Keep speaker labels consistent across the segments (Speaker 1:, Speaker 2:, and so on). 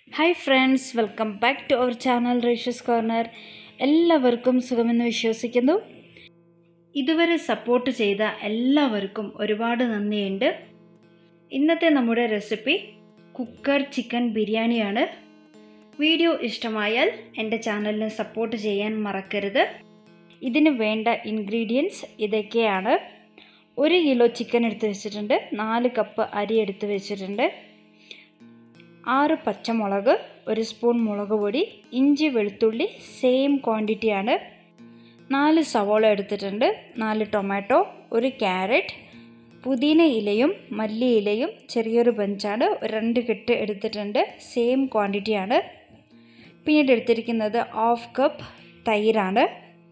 Speaker 1: hi friends welcome back to our channel റേഷ്യസ് corner എല്ലാവർക്കും സുഖമെന്ന് വിശ്വസിക്കുന്നു ഇതുവരെ സപ്പോർട്ട് ചെയ്ത എല്ലാവർക്കും ഒരുപാട് നന്ദിയുണ്ട് ഇന്നത്തെ നമ്മുടെ റെസിപ്പി കുക്കർ ചിക്കൻ ബിരിയാണിയാണ് വീഡിയോ ഇഷ്ടമായാൽ എൻ്റെ ചാനലിനെ സപ്പോർട്ട് ചെയ്യാൻ മറക്കരുത് ഇതിന് വേണ്ട ഇൻഗ്രീഡിയൻസ് ഇതൊക്കെയാണ് ഒരു കിലോ ചിക്കൻ എടുത്ത് വെച്ചിട്ടുണ്ട് നാല് കപ്പ് അരി എടുത്ത് വെച്ചിട്ടുണ്ട് ആറ് പച്ചമുളക് ഒരു സ്പൂൺ മുളക് പൊടി ഇഞ്ചി വെളുത്തുള്ളി സെയിം ക്വാണ്ടിറ്റിയാണ് നാല് സവോള എടുത്തിട്ടുണ്ട് നാല് ടൊമാറ്റോ ഒരു ക്യാരറ്റ് പുതിന ഇലയും മല്ലി ഇലയും ചെറിയൊരു ബഞ്ചാണ് രണ്ട് കെട്ട് എടുത്തിട്ടുണ്ട് സെയിം ക്വാണ്ടിറ്റിയാണ് പിന്നീട് എടുത്തിരിക്കുന്നത് ഹാഫ് കപ്പ് തൈരാണ്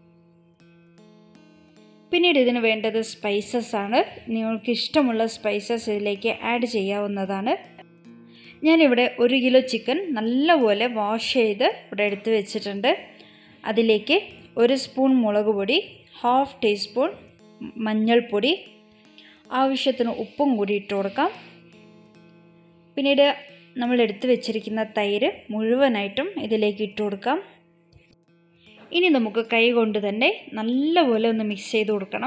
Speaker 1: പിന്നീട് ഇതിന് വേണ്ടത് സ്പൈസസ് ആണ് നിങ്ങൾക്ക് ഇഷ്ടമുള്ള സ്പൈസസ് ഇതിലേക്ക് ആഡ് ചെയ്യാവുന്നതാണ് ഞാനിവിടെ ഒരു കിലോ ചിക്കൻ നല്ലപോലെ വാഷ് ചെയ്ത് ഇവിടെ എടുത്ത് വെച്ചിട്ടുണ്ട് അതിലേക്ക് ഒരു സ്പൂൺ മുളക് പൊടി ഹാഫ് ടീസ്പൂൺ മഞ്ഞൾപ്പൊടി ആവശ്യത്തിന് ഉപ്പും കൂടി ഇട്ട് കൊടുക്കാം പിന്നീട് നമ്മൾ എടുത്ത് വെച്ചിരിക്കുന്ന തൈര് മുഴുവനായിട്ടും ഇതിലേക്ക് ഇട്ട് കൊടുക്കാം ഇനി നമുക്ക് കൈ കൊണ്ട് തന്നെ നല്ലപോലെ ഒന്ന് മിക്സ് ചെയ്ത് കൊടുക്കണം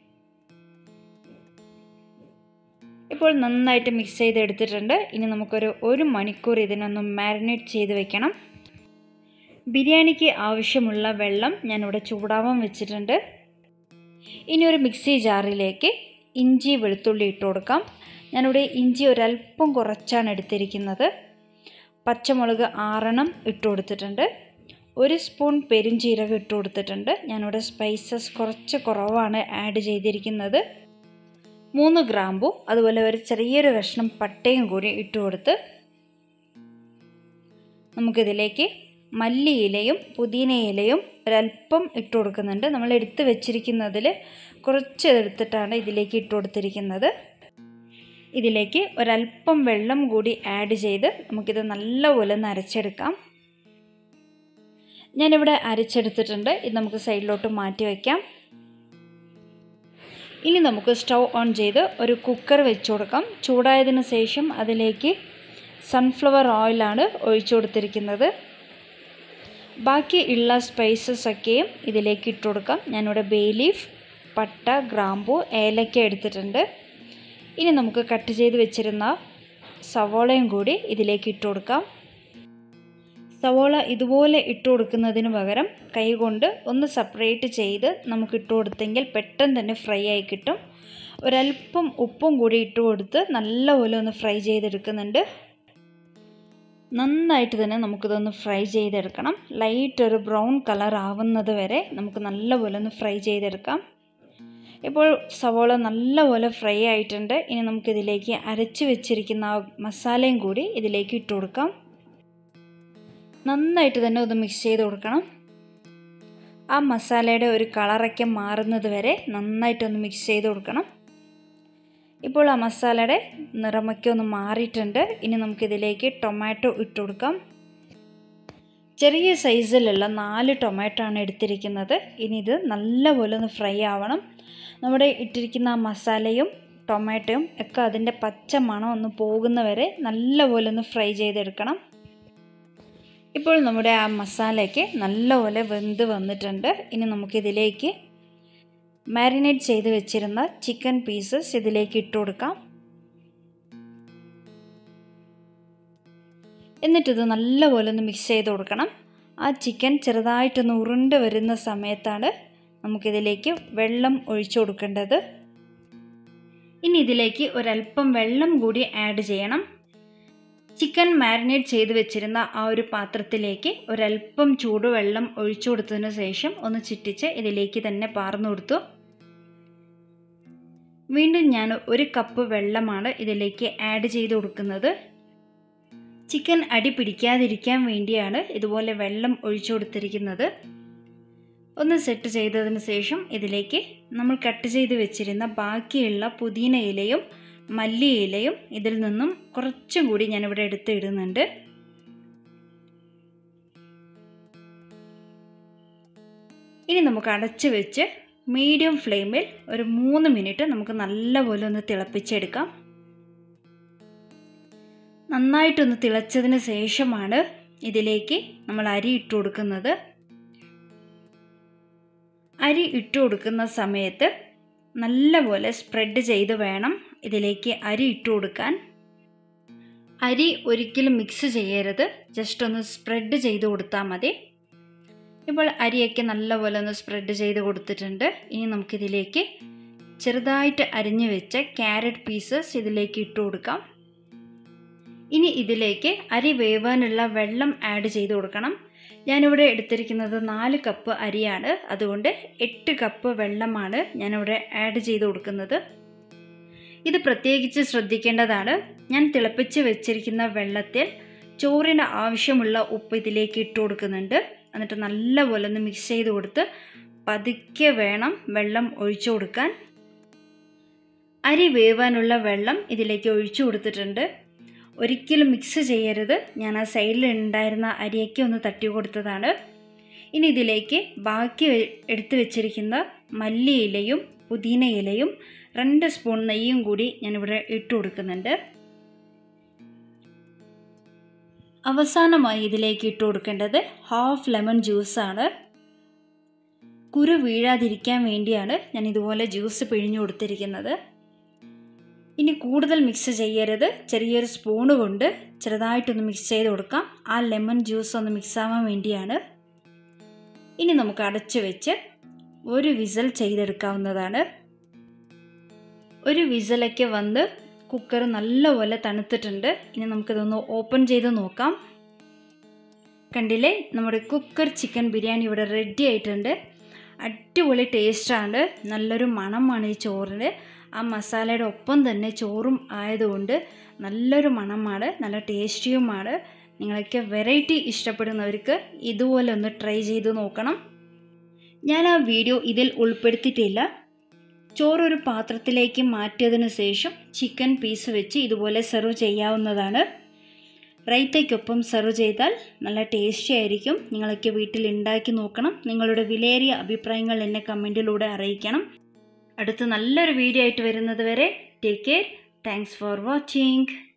Speaker 1: ഇപ്പോൾ നന്നായിട്ട് മിക്സ് ചെയ്ത് എടുത്തിട്ടുണ്ട് ഇനി നമുക്കൊരു ഒരു മണിക്കൂർ ഇതിനൊന്ന് മാരിനേറ്റ് ചെയ്ത് വെക്കണം ബിരിയാണിക്ക് ആവശ്യമുള്ള വെള്ളം ഞാനിവിടെ ചൂടാവാൻ വെച്ചിട്ടുണ്ട് ഇനി ഒരു മിക്സി ജാറിലേക്ക് ഇഞ്ചി വെളുത്തുള്ളി ഇട്ട് കൊടുക്കാം ഞാനിവിടെ ഇഞ്ചി ഒരല്പം കുറച്ചാണ് എടുത്തിരിക്കുന്നത് പച്ചമുളക് ആറെണ്ണം ഇട്ട് കൊടുത്തിട്ടുണ്ട് ഒരു സ്പൂൺ പെരുംജീരകം ഇട്ട് കൊടുത്തിട്ടുണ്ട് ഞാനിവിടെ സ്പൈസസ് കുറച്ച് കുറവാണ് ആഡ് ചെയ്തിരിക്കുന്നത് മൂന്ന് ഗ്രാമ്പു അതുപോലെ ഒരു ചെറിയൊരു കഷ്ണം പട്ടയും കൂടി ഇട്ട് കൊടുത്ത് നമുക്കിതിലേക്ക് മല്ലി ഇലയും പുതിന ഇലയും ഒരല്പം ഇട്ട് കൊടുക്കുന്നുണ്ട് നമ്മൾ എടുത്ത് വെച്ചിരിക്കുന്നതിൽ കുറച്ച് എടുത്തിട്ടാണ് ഇതിലേക്ക് ഇട്ട് കൊടുത്തിരിക്കുന്നത് ഇതിലേക്ക് ഒരല്പം വെള്ളം കൂടി ആഡ് ചെയ്ത് നമുക്കിത് നല്ലപോലെ ഒന്ന് അരച്ചെടുക്കാം ഞാനിവിടെ അരച്ചെടുത്തിട്ടുണ്ട് ഇത് നമുക്ക് സൈഡിലോട്ട് മാറ്റി വയ്ക്കാം ഇനി നമുക്ക് സ്റ്റൗ ഓൺ ചെയ്ത് ഒരു കുക്കർ വെച്ച് കൊടുക്കാം ചൂടായതിന് ശേഷം അതിലേക്ക് സൺഫ്ലവർ ഓയിലാണ് ഒഴിച്ചു കൊടുത്തിരിക്കുന്നത് ബാക്കി ഉള്ള സ്പൈസസ് ഒക്കെയും ഇതിലേക്ക് ഇട്ട് കൊടുക്കാം ഞാനിവിടെ ബേ ലീഫ് പട്ട ഗ്രാമ്പു ഏലക്ക എടുത്തിട്ടുണ്ട് ഇനി നമുക്ക് കട്ട് ചെയ്ത് വെച്ചിരുന്ന സവോളയും കൂടി ഇതിലേക്ക് ഇട്ട് കൊടുക്കാം സവോള ഇതുപോലെ ഇട്ട് കൊടുക്കുന്നതിന് പകരം കൈകൊണ്ട് ഒന്ന് സെപ്പറേറ്റ് ചെയ്ത് നമുക്ക് ഇട്ട് കൊടുത്തെങ്കിൽ പെട്ടെന്ന് തന്നെ ഫ്രൈ ആയി കിട്ടും ഒരല്പം ഉപ്പും കൂടി ഇട്ട് കൊടുത്ത് നല്ലപോലെ ഒന്ന് ഫ്രൈ ചെയ്തെടുക്കുന്നുണ്ട് നന്നായിട്ട് തന്നെ നമുക്കിതൊന്ന് ഫ്രൈ ചെയ്തെടുക്കണം ലൈറ്റ് ഒരു ബ്രൗൺ കളർ ആവുന്നത് വരെ നമുക്ക് നല്ലപോലെ ഒന്ന് ഫ്രൈ ചെയ്തെടുക്കാം ഇപ്പോൾ സവോള നല്ലപോലെ ഫ്രൈ ആയിട്ടുണ്ട് ഇനി നമുക്കിതിലേക്ക് അരച്ച് വെച്ചിരിക്കുന്ന ആ മസാലയും കൂടി ഇതിലേക്ക് ഇട്ട് കൊടുക്കാം നന്നായിട്ട് തന്നെ ഒന്ന് മിക്സ് ചെയ്ത് കൊടുക്കണം ആ മസാലയുടെ ഒരു കളറൊക്കെ മാറുന്നത് വരെ നന്നായിട്ടൊന്ന് മിക്സ് ചെയ്ത് കൊടുക്കണം ഇപ്പോൾ ആ മസാലയുടെ നിറമൊക്കെ ഒന്ന് മാറിയിട്ടുണ്ട് ഇനി നമുക്കിതിലേക്ക് ടൊമാറ്റോ ഇട്ട് കൊടുക്കാം ചെറിയ സൈസിലുള്ള നാല് ടൊമാറ്റോ ആണ് എടുത്തിരിക്കുന്നത് ഇനി ഇത് നല്ലപോലെ ഒന്ന് ഫ്രൈ ആവണം നമ്മുടെ ഇട്ടിരിക്കുന്ന ആ മസാലയും ടൊമാറ്റോയും ഒക്കെ അതിൻ്റെ പച്ച മണം ഒന്ന് പോകുന്നവരെ നല്ലപോലെ ഒന്ന് ഫ്രൈ ചെയ്തെടുക്കണം ഇപ്പോൾ നമ്മുടെ ആ മസാലയ്ക്ക് നല്ലപോലെ വെന്ത് വന്നിട്ടുണ്ട് ഇനി നമുക്കിതിലേക്ക് മാരിനേറ്റ് ചെയ്ത് വെച്ചിരുന്ന ചിക്കൻ പീസസ് ഇതിലേക്ക് ഇട്ട് കൊടുക്കാം എന്നിട്ടിത് നല്ലപോലെ ഒന്ന് മിക്സ് ചെയ്ത് കൊടുക്കണം ആ ചിക്കൻ ചെറുതായിട്ടൊന്ന് ഉരുണ്ട് വരുന്ന സമയത്താണ് നമുക്കിതിലേക്ക് വെള്ളം ഒഴിച്ചു കൊടുക്കേണ്ടത് ഇനി ഇതിലേക്ക് ഒരല്പം വെള്ളം കൂടി ആഡ് ചെയ്യണം ചിക്കൻ മാരിനേറ്റ് ചെയ്ത് വെച്ചിരുന്ന ആ ഒരു പാത്രത്തിലേക്ക് ഒരല്പം ചൂടുവെള്ളം ഒഴിച്ചു കൊടുത്തതിന് ശേഷം ഒന്ന് ചിറ്റിച്ച് ഇതിലേക്ക് തന്നെ പാർന്നു കൊടുത്തു വീണ്ടും ഞാൻ ഒരു കപ്പ് വെള്ളമാണ് ഇതിലേക്ക് ആഡ് ചെയ്ത് കൊടുക്കുന്നത് ചിക്കൻ അടി പിടിക്കാതിരിക്കാൻ വേണ്ടിയാണ് ഇതുപോലെ വെള്ളം ഒഴിച്ചു കൊടുത്തിരിക്കുന്നത് ഒന്ന് സെറ്റ് ചെയ്തതിന് ശേഷം ഇതിലേക്ക് നമ്മൾ കട്ട് ചെയ്ത് വെച്ചിരുന്ന ബാക്കിയുള്ള പുതിന ഇലയും മല്ലി ഇലയും ഇതിൽ നിന്നും കുറച്ചും കൂടി ഞാനിവിടെ എടുത്ത് ഇടുന്നുണ്ട് ഇനി നമുക്ക് അടച്ച് വെച്ച് മീഡിയം ഫ്ലെയിമിൽ ഒരു മൂന്ന് മിനിറ്റ് നമുക്ക് നല്ലപോലെ ഒന്ന് തിളപ്പിച്ചെടുക്കാം നന്നായിട്ടൊന്ന് തിളച്ചതിന് ശേഷമാണ് ഇതിലേക്ക് നമ്മൾ അരി ഇട്ട് കൊടുക്കുന്നത് അരി ഇട്ട് കൊടുക്കുന്ന സമയത്ത് നല്ലപോലെ സ്പ്രെഡ് ചെയ്ത് വേണം ഇതിലേക്ക് അരി ഇട്ട് കൊടുക്കാൻ അരി ഒരിക്കലും മിക്സ് ചെയ്യരുത് ജസ്റ്റ് ഒന്ന് സ്പ്രെഡ് ചെയ്ത് കൊടുത്താൽ മതി ഇപ്പോൾ അരിയൊക്കെ നല്ലപോലെ ഒന്ന് സ്പ്രെഡ് ചെയ്ത് കൊടുത്തിട്ടുണ്ട് ഇനി നമുക്കിതിലേക്ക് ചെറുതായിട്ട് അരിഞ്ഞു വെച്ച ക്യാരറ്റ് പീസസ് ഇതിലേക്ക് ഇട്ട് കൊടുക്കാം ഇനി ഇതിലേക്ക് അരി വേവാനുള്ള വെള്ളം ആഡ് ചെയ്ത് കൊടുക്കണം ഞാനിവിടെ എടുത്തിരിക്കുന്നത് നാല് കപ്പ് അരിയാണ് അതുകൊണ്ട് എട്ട് കപ്പ് വെള്ളമാണ് ഞാനിവിടെ ആഡ് ചെയ്ത് കൊടുക്കുന്നത് ഇത് പ്രത്യേകിച്ച് ശ്രദ്ധിക്കേണ്ടതാണ് ഞാൻ തിളപ്പിച്ച് വെച്ചിരിക്കുന്ന വെള്ളത്തിൽ ചോറിന് ആവശ്യമുള്ള ഉപ്പ് ഇതിലേക്ക് ഇട്ട് കൊടുക്കുന്നുണ്ട് എന്നിട്ട് നല്ലപോലെ ഒന്ന് മിക്സ് ചെയ്ത് കൊടുത്ത് പതുക്കെ വേണം വെള്ളം ഒഴിച്ചു കൊടുക്കാൻ അരി വേവാനുള്ള വെള്ളം ഇതിലേക്ക് ഒഴിച്ചു കൊടുത്തിട്ടുണ്ട് ഒരിക്കലും മിക്സ് ചെയ്യരുത് ഞാൻ ആ സൈഡിൽ ഉണ്ടായിരുന്ന അരിയൊക്കെ ഒന്ന് തട്ടി കൊടുത്തതാണ് ഇനി ഇതിലേക്ക് ബാക്കി എടുത്തു വെച്ചിരിക്കുന്ന മല്ലിയിലയും പുതിന ഇലയും രണ്ട് സ്പൂൺ നെയ്യും കൂടി ഞാനിവിടെ ഇട്ട് കൊടുക്കുന്നുണ്ട് അവസാനമായി ഇതിലേക്ക് ഇട്ട് കൊടുക്കേണ്ടത് ഹാഫ് ലെമൺ ജ്യൂസാണ് കുരു വീഴാതിരിക്കാൻ വേണ്ടിയാണ് ഞാൻ ഇതുപോലെ ജ്യൂസ് പിഴിഞ്ഞു കൊടുത്തിരിക്കുന്നത് ഇനി കൂടുതൽ മിക്സ് ചെയ്യരുത് ചെറിയൊരു സ്പൂണ് കൊണ്ട് ചെറുതായിട്ടൊന്ന് മിക്സ് ചെയ്ത് കൊടുക്കാം ആ ലെമൺ ജ്യൂസ് ഒന്ന് മിക്സ് ആവാൻ വേണ്ടിയാണ് ഇനി നമുക്ക് അടച്ചു വെച്ച് ഒരു വിസൽ ചെയ്തെടുക്കാവുന്നതാണ് ഒരു വിസലൊക്കെ വന്ന് കുക്കർ നല്ലപോലെ തണുത്തിട്ടുണ്ട് ഇനി നമുക്കിതൊന്ന് ഓപ്പൺ ചെയ്ത് നോക്കാം കണ്ടില്ലേ നമ്മുടെ കുക്കർ ചിക്കൻ ബിരിയാണി ഇവിടെ റെഡി ആയിട്ടുണ്ട് അടിപൊളി ടേസ്റ്റാണ് നല്ലൊരു മണമാണ് ഈ ചോറിന് ആ മസാലയുടെ ഒപ്പം തന്നെ ചോറും ആയതുകൊണ്ട് നല്ലൊരു മണമാണ് നല്ല ടേസ്റ്റിയുമാണ് നിങ്ങളൊക്കെ വെറൈറ്റി ഇഷ്ടപ്പെടുന്നവർക്ക് ഇതുപോലെ ഒന്ന് ട്രൈ ചെയ്ത് നോക്കണം ഞാൻ ആ വീഡിയോ ഇതിൽ ഉൾപ്പെടുത്തിയിട്ടില്ല ചോറ് ഒരു പാത്രത്തിലേക്ക് മാറ്റിയതിന് ശേഷം ചിക്കൻ പീസ് വെച്ച് ഇതുപോലെ സെർവ് ചെയ്യാവുന്നതാണ് റൈത്തയ്ക്കൊപ്പം സെർവ് ചെയ്താൽ നല്ല ടേസ്റ്റി ആയിരിക്കും നിങ്ങളൊക്കെ വീട്ടിൽ ഉണ്ടാക്കി നോക്കണം നിങ്ങളുടെ വിലയേറിയ അഭിപ്രായങ്ങൾ എന്നെ കമൻറ്റിലൂടെ അറിയിക്കണം അടുത്ത് നല്ലൊരു വീഡിയോ ആയിട്ട് വരുന്നത് വരെ take care thanks for watching